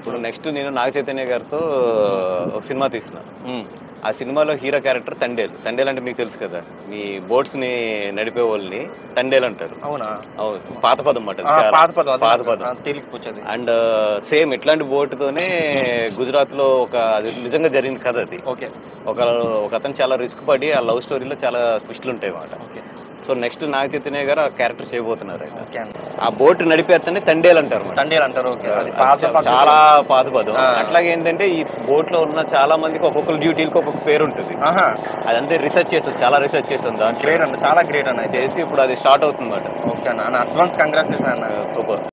ఇప్పుడు నెక్స్ట్ నేను నాగ చైతన్య గారితో ఒక సినిమా తీసిన ఉమ్. ఆ సినిమాలో హీరో క్యారెక్టర్ తండేలు తండేలు అంటే మీకు తెలుసు కదా ఈ బోట్స్ ని నడిపే వాళ్ళని తండేలు అంటారు అవునా అవును పాత పదం మాట ఆ, పాత పదం అదే. పాత పదం ఆ, తెలియకపోతుంది అండ్ సేమ్ ఇట్లాంటి బోట్ తోనే గుజరాత్ లో ఒక అది నిజంగా జరిగింది కథ అది ఓకే ఒక ఒక అతను చాలా రిస్క్ పడి ఆ లవ్ స్టోరీలో చాలా ట్విస్టులు ఉంటాయి అన్నమాట okay so next Naga Chaitanya garu ఆ క్యారెక్టర్ చేయబోతున్నారు ఆయన ఓకే అన్న ఆ బోట్ నడిపే అతన్ని తండేలు అంటారు అన్నమాట. తండేలు అంటారు ఓకే అది అది పాత చా- పద్ధతి. చాలా పాత పదం ఆ. అట్లాగే ఏంటంటే ఈ బోట్ లో ఉన్న చాలా మందికి ఒక్కొక్కరు డ్యూటీలకు ఒక్కొక్క పేరు ఉంటుంది ఆహా అదంతా రీసెర్చ్ చేస్తుంది చాలా రీసెర్చ్ చేస్తుంది దాంట్లో గ్రేట్ అన్న చాలా గ్రేట్ అన్న ఇది. చేసి ఇప్పుడు అది స్టార్ట్ అవుతుంది అన్నమాట ఓకే అన్న అన్న అడ్వాన్స్ కంగ్రాచులేషన్ అన్న సూపర్